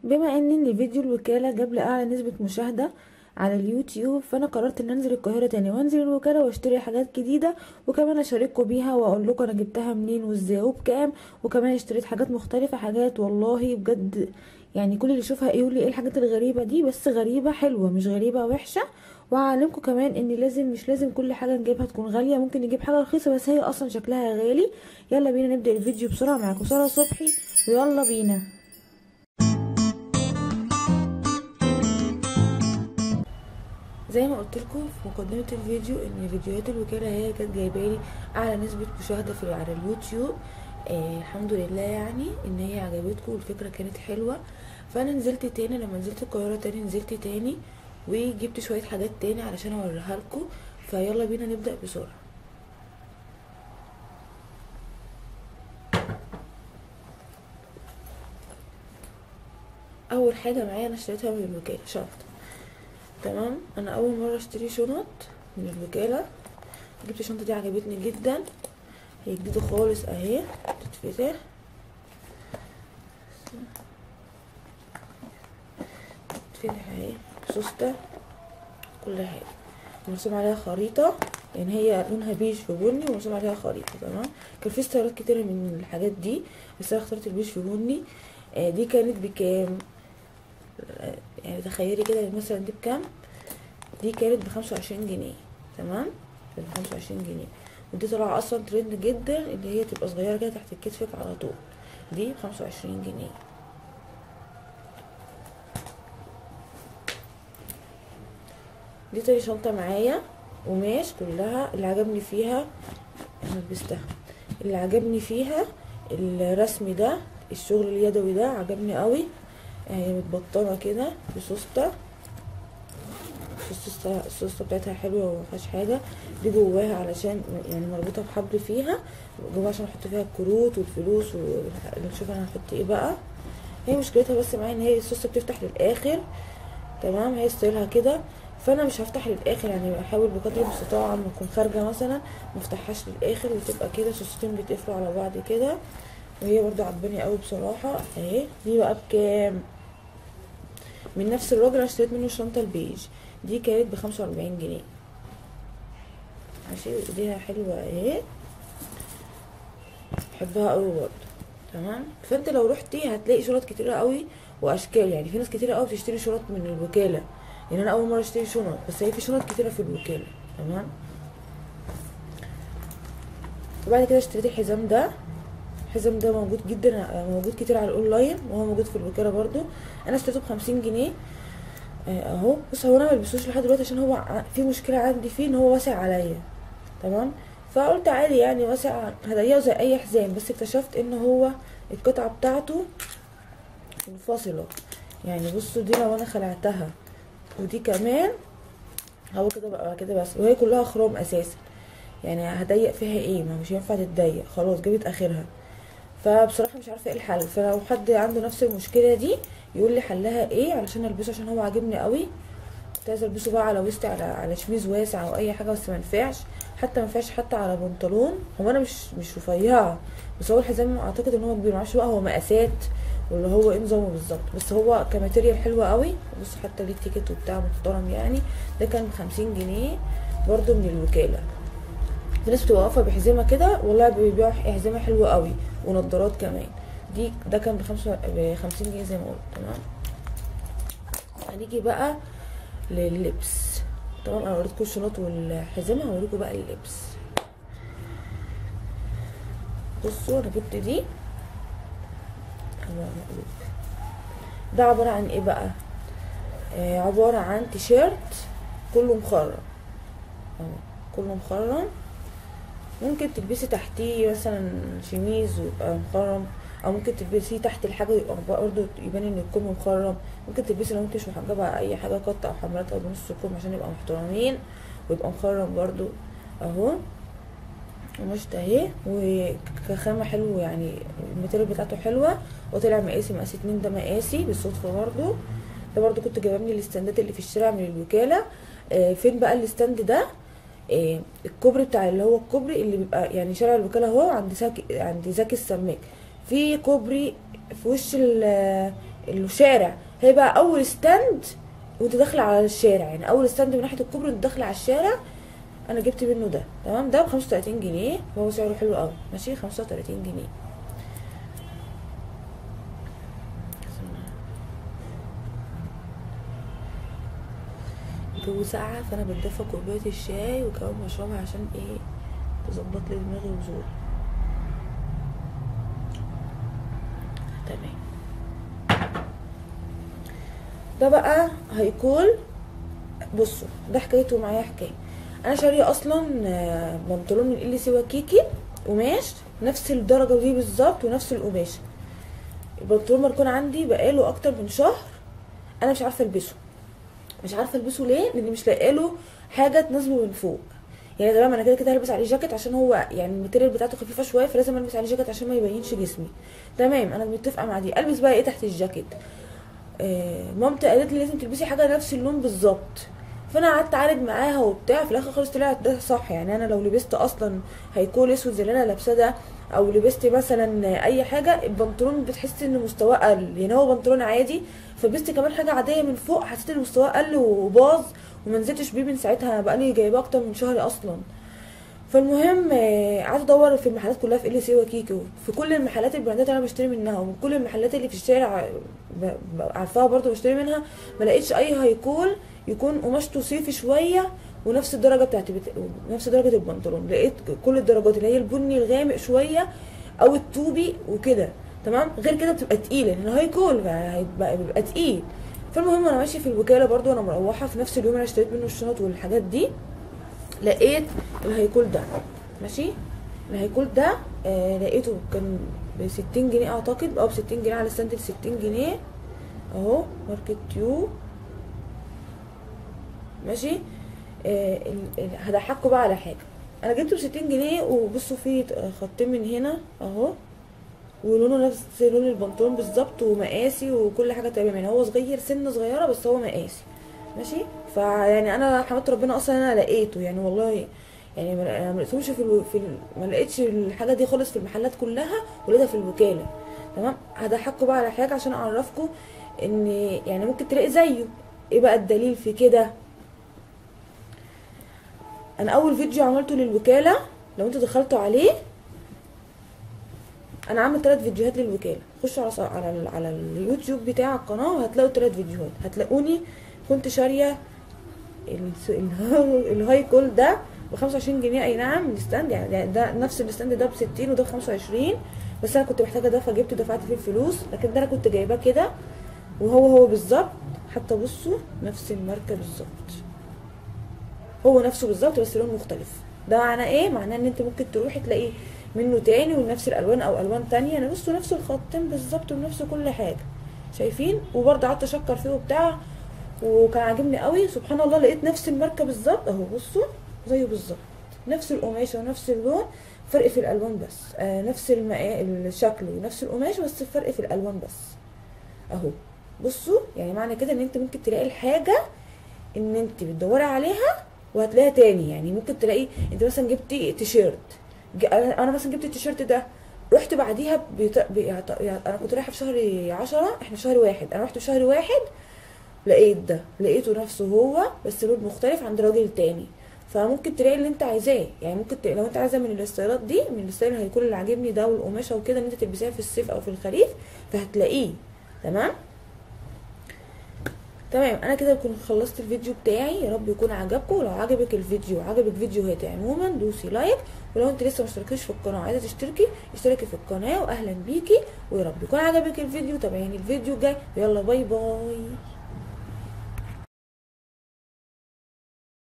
بما ان الفيديو الوكالة جاب لي اعلى نسبة مشاهدة على اليوتيوب فانا قررت ان انزل القاهرة تاني وانزل الوكالة واشتري حاجات جديدة وكمان اشارككم بيها واقول لكم انا جبتها منين وازاي وبكام وكمان اشتريت حاجات مختلفة حاجات والله بجد يعني كل اللي يشوفها يقول لي ايه الحاجات الغريبة دي بس غريبة حلوة مش غريبة وحشة وهعلمكم كمان ان لازم مش لازم كل حاجة نجيبها تكون غالية ممكن نجيب حاجة رخيصة بس هي اصلا شكلها غالي يلا بينا نبدأ الفيديو بسرعة معاكم سارة صبحي ويلا بينا زي ما قلت لكم في مقدمه الفيديو ان فيديوهات الوكاله هي كانت جايبالي اعلى نسبه مشاهده في على اليوتيوب آه الحمد لله يعني ان هي عجبتكم والفكره كانت حلوه فانا نزلت تاني لما نزلت القاهره تاني نزلت تاني وجبت شويه حاجات تاني علشان اوريها لكم فيلا بينا نبدا بسرعه اول حاجه معايا انا اشتريتها من الوكاله شنطه تمام انا اول مره اشتري شنط من الوكاله جبت الشنطه دي عجبتني جدا هي جديده خالص اهي تتفتح تتفتح اهي سوسته كل حاجه مرسوم عليها خريطه يعني هي لونها بيج في بني ومرسوم عليها خريطه تمام كان في استيراد كتير من الحاجات دي بس انا اخترت البيج في بني آه دي كانت بكام يعني تخيلي كده مثلا دي بكام دي كانت بخمسة وعشرين جنيه تمام كانت بخمسة وعشرين جنيه ودي طالعة اصلا ترند جدا اللي هي تبقى صغيرة كده تحت كتفك على طول دي بخمسة وعشرين جنيه دي تاني شنطة معايا قماش كلها اللي عجبني فيها انا لبستها اللي عجبني فيها الرسم ده الشغل اليدوي ده عجبني قوي هي متبطنه كده بسوسته السوسته السوسته بتاعتها حلوه ومفيهاش حاجه دي جواها علشان يعني مربوطه بحبل فيها جواها عشان احط فيها الكروت والفلوس ونشوف انا هحط ايه بقى هي مشكلتها بس معايا ان هي السوسته بتفتح للاخر تمام هي ستايلها كده فانا مش هفتح للاخر يعني بحاول بقدر المستطاع لما اكون خارجه مثلا ما افتحهاش للاخر وتبقى كده سوستين بيتقفلوا على بعض كده وهي برضو عجباني قوي بصراحه اهي دي بقى بكام من نفس الراجل انا اشتريت منه الشنطه البيج دي كانت بخمسة واربعين جنيه ماشي ايديها حلوه اهي بحبها قوي برضه تمام فانت لو رحتي هتلاقي شنط كتيره قوي واشكال يعني في ناس كتيره قوي بتشتري شنط من الوكاله يعني انا اول مره اشتري شنط بس هي في شنط كتيره في الوكاله تمام وبعد كده اشتريت الحزام ده الحزام ده موجود جدا موجود كتير على الاونلاين وهو موجود في الوكاله برضو انا اشتريته بخمسين جنيه اهو بص هو انا ملبسوش لحد دلوقتي عشان هو في مشكله عندي فيه ان هو واسع عليا تمام فقلت عادي يعني واسع هضيقه زي اي حزام بس اكتشفت ان هو القطعه بتاعته منفصله يعني بصوا دي لو انا خلعتها ودي كمان هو كده بقى كده بس وهي كلها خروم اساسا يعني هضيق فيها ايه ما مش ينفع تتضيق خلاص جابت اخرها فبصراحه مش عارفه ايه الحل فلو حد عنده نفس المشكله دي يقول لي حلها ايه علشان البسه عشان هو عاجبني قوي كنت عايزه البسه بقى على وسط على على شميز واسع او اي حاجه بس ما ينفعش حتى ما ينفعش حتى على بنطلون هو انا مش مش رفيعه بس هو الحزام اعتقد ان هو كبير معرفش بقى هو مقاسات ولا هو ايه نظامه بالظبط بس هو كماتيريال حلوه قوي بص حتى ليه تيكت وبتاع محترم يعني ده كان بخمسين جنيه برضو من الوكاله في ناس بتبقى واقفه بحزمه كده والله بيبيعوا حزمه حلوه قوي ونضارات كمان دي ده كان بخمسة بخمسين جنيه زي ما قلت تمام هنيجي بقى لللبس طبعا انا وريتكم الشنط والحزمه هوريكم بقى اللبس بصوا انا جبت دي ده عباره عن ايه بقى آه عباره عن تيشيرت كله مخرم اهو كله مخرم ممكن تلبسي تحتيه مثلا شميز ويبقى مخرم او ممكن تلبسيه تحت الحاجه يبقى برضه يبان ان الكم مخرم ممكن تلبسي لو انت مش محجبه اي حاجه قط او حمرات او بنص الكم عشان يبقى محترمين ويبقى مخرم برضه اهو قماشته اهي وكخامه حلو يعني الماتيريال بتاعته حلوه وطلع مقاسي مقاس اتنين ده مقاسي بالصدفه برضه ده برضه كنت جايبه من الاستندات اللي في الشارع من الوكاله آه فين بقى الاستند ده آه الكوبري بتاع اللي هو الكوبري اللي بيبقى يعني شارع الوكاله اهو عند ساكي عند زكي السماك في كوبري في وش الشارع هيبقى اول ستاند وانت داخله على الشارع يعني اول ستاند من ناحيه الكوبري وانت داخله على الشارع انا جبت منه ده تمام ده ب 35 جنيه وهو سعره حلو قوي ماشي 35 جنيه الجو ساقعة فانا بتدفى كوباية الشاي وكمان بشربها عشان ايه تظبط لي دماغي وزوري تمام ده بقى هيكون بصوا ده حكايته معايا حكايه انا شاريه اصلا آه، بنطلون من ال سي وكيكي قماش نفس الدرجه دي بالظبط ونفس القماش البنطلون مركون عندي بقاله اكتر من شهر انا مش عارفه البسه مش عارفه البسه ليه لان مش لاقيه له حاجه تناسبه من فوق يعني تمام انا كده كده هلبس عليه جاكيت عشان هو يعني الماتيريال بتاعته خفيفه شويه فلازم البس عليه جاكيت عشان ما يبينش جسمي تمام انا متفقه مع دي البس بقى ايه تحت الجاكيت آه مامتي قالت لي لازم تلبسي حاجه نفس اللون بالظبط فانا قعدت اعالج معاها وبتاع في الاخر خالص طلعت ده صح يعني انا لو لبست اصلا هيكون اسود زي اللي انا لابساه ده او لبست مثلا اي حاجه البنطلون بتحس ان مستواه قل يعني هو بنطلون عادي فلبست كمان حاجه عاديه من فوق حسيت ان مستواه قل وباظ وما نزلتش بيه من ساعتها بقالي جايباه اكتر من شهر اصلا فالمهم آه، قعدت ادور في المحلات كلها في ال سي وكيكو في كل المحلات البراندات اللي انا بشتري منها ومن كل المحلات اللي في الشارع ب- ب- عارفاها برضو بشتري منها ما لقيتش اي هيكول يكون قماشته صيفي شويه ونفس الدرجه بتاعت بت... نفس درجه البنطلون لقيت كل الدرجات اللي هي البني الغامق شويه او الطوبي وكده تمام غير كده بتبقى تقيله لان الهيكول هيبقى بيبقى تقيل فالمهم انا ماشيه في الوكاله برضو وانا مروحه في نفس اليوم اللي أنا اشتريت منه الشنط والحاجات دي لقيت الهيكول ده ماشي الهيكول ده آه لقيته كان ب 60 جنيه اعتقد او ب 60 جنيه على الستاند ب 60 جنيه اهو ماركت تيو ماشي آه ال- ال- هضحكوا بقى على حاجه انا جبته ب 60 جنيه وبصوا فيه خطين من هنا اهو ولونه نفس لون البنطلون بالظبط ومقاسي وكل حاجه تمام يعني هو صغير سنه صغيره بس هو مقاسي ماشي فيعني انا حمدت ربنا اصلا انا لقيته يعني والله يعني ما انا ما لقيتهمش في, الو... في ال... ما لقيتش الحاجه دي خالص في المحلات كلها ولقيتها في الوكاله تمام هضحكوا بقى على حاجه عشان اعرفكم ان يعني ممكن تلاقي زيه ايه بقى الدليل في كده انا اول فيديو عملته للوكاله لو انتوا دخلتوا عليه انا عامل ثلاث فيديوهات للوكاله خشوا على ص- على ال- على اليوتيوب بتاع القناه وهتلاقوا ثلاث فيديوهات هتلاقوني كنت شاريه الس- ال- الهاي كول ده ب 25 جنيه اي نعم الستاند يعني ده نفس الستاند ده ب 60 وده ب 25 بس انا كنت محتاجه ده فجبته دفعت فيه الفلوس لكن ده انا كنت جايباه كده وهو هو بالظبط حتى بصوا نفس الماركه بالظبط هو نفسه بالظبط بس لون مختلف ده معناه ايه معناه ان انت ممكن تروحي تلاقي منه تاني ونفس الالوان او الوان تانية انا بصوا نفس الخطين بالظبط ونفس كل حاجه شايفين وبرضه قعدت اشكر فيه وبتاع وكان عاجبني قوي سبحان الله لقيت نفس الماركه بالظبط اهو بصوا زيه بالظبط نفس القماشه ونفس اللون فرق في الالوان بس آه نفس المقا... الشكل ونفس القماش بس الفرق في الالوان بس اهو بصوا يعني معنى كده ان انت ممكن تلاقي الحاجه ان انت بتدوري عليها وهتلاقيها تاني يعني ممكن تلاقي انت مثلا جبتي تيشيرت ج- انا أنا مثلا جبت التيشيرت ده رحت بعديها بت... ب... يعني انا كنت رايحه في شهر عشرة احنا في شهر واحد انا رحت في شهر واحد لقيت ده لقيته نفسه هو بس لون مختلف عند راجل تاني فممكن تلاقي اللي انت عايزاه يعني ممكن ت... لو انت عايزه من الستايلات دي من الستايل اللي هيكون اللي عاجبني ده والقماشه وكده ان انت تلبسيها في الصيف او في الخريف فهتلاقيه تمام تمام انا كده بكون خلصت الفيديو بتاعي يا رب يكون عجبكم ولو عجبك الفيديو وعجبك فيديوهاتي عموما دوسي لايك ولو انت لسه مشتركتش في القناه وعايزه تشتركي اشتركي في القناه واهلا بيكي ويا رب يكون عجبك الفيديو تابعيني الفيديو الجاي يلا باي باي